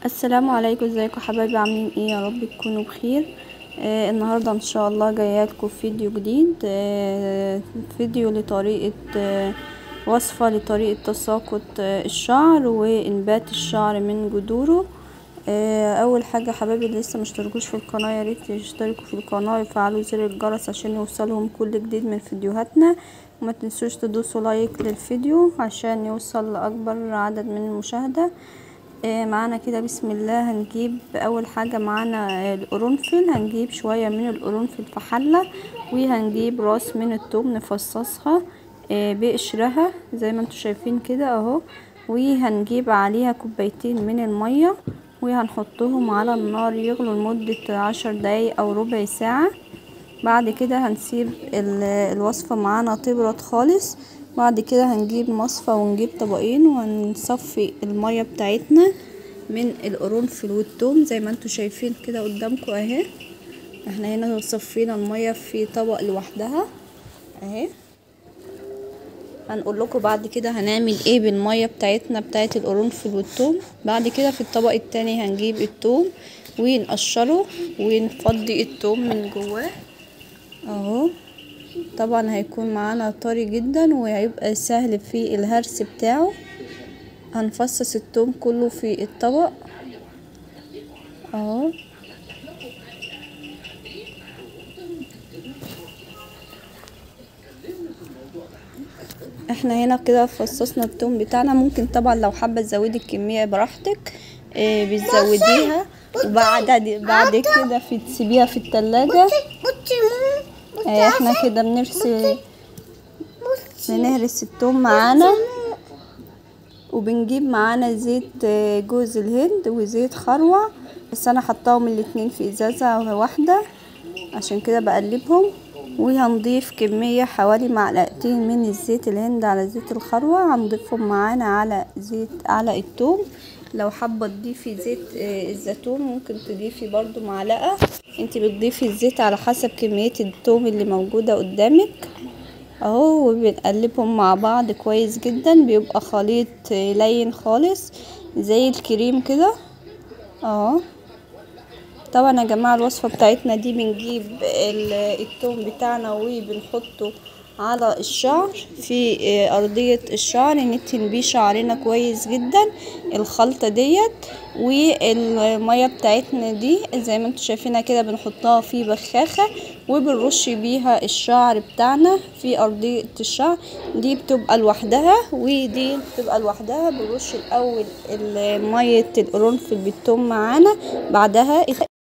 السلام عليكم ازيكم حبايبي عاملين ايه يا رب تكونوا بخير آه النهارده ان شاء الله جايه لكم فيديو جديد آه فيديو لطريقه آه وصفه لطريقه تساقط آه الشعر وانبات الشعر من جذوره آه اول حاجه حبايبي اللي لسه مشتركوش في القناه يا ريت يشتركوا في القناه ويفعلوا زر الجرس عشان يوصلهم كل جديد من فيديوهاتنا وما تنسوش تدوسوا لايك للفيديو عشان يوصل لاكبر عدد من المشاهده آه معانا كده بسم الله هنجيب اول حاجه معانا القرنفل هنجيب شويه من القرنفل في حله وهنجيب راس من الثوم نفصصها آه بقشرها زي ما انتم شايفين كده اهو وهنجيب عليها كوبايتين من الميه وهنحطهم على النار يغلوا لمده عشر دقايق او ربع ساعه بعد كده هنسيب الوصفه معانا تبرد خالص بعد كده هنجيب مصفى ونجيب طبقين وهنصفي المية بتاعتنا من القرنفل والثوم زي ما انتوا شايفين كده قدامكم اهي احنا هنا صفينا المية في طبق لوحدها اهي هنقول لكم بعد كده هنعمل ايه بالمية بتاعتنا بتاعت القرنفل والثوم بعد كده في الطبق التاني هنجيب الثوم ونقشره ونفضي الثوم من جواه اهو طبعا هيكون معانا طري جدا وهيبقى سهل في الهرس بتاعه هنفصص التوم كله في الطبق اهو احنا هنا كده فصصنا التوم بتاعنا ممكن طبعا لو حابه تزودي الكميه براحتك اه بتزوديها وبعد بعد كده في تسيبيها في التلاجة اه احنا كده بنرس بنهرس التوم معانا وبنجيب معانا زيت جوز الهند وزيت خروع بس انا حطاهم الاتنين في ازازة واحدة عشان كده بقلبهم وهنضيف كمية حوالي معلقتين من الزيت الهند على زيت الخروع هنضيفهم معانا على زيت على التوم لو حابة تضيفي زيت الزيتون ممكن تضيفي برضو معلقة انت بتضيفي الزيت على حسب كمية التوم اللي موجودة قدامك اهو وبنقلبهم مع بعض كويس جدا بيبقى خليط لين خالص زي الكريم كده اهو طبعا يا جماعة الوصفة بتاعتنا دي بنجيب التوم بتاعنا وبنحطه على الشعر في ارضية الشعر ندهن بيه شعرنا كويس جدا الخلطة ديت والمية بتاعتنا دي زي ما انتم شايفينها كده بنحطها في بخاخة وبنرش بيها الشعر بتاعنا في ارضية الشعر دي بتبقى لوحدها ودي بتبقى لوحدها بنرش الاول مية القرنفل بالثوم معانا بعدها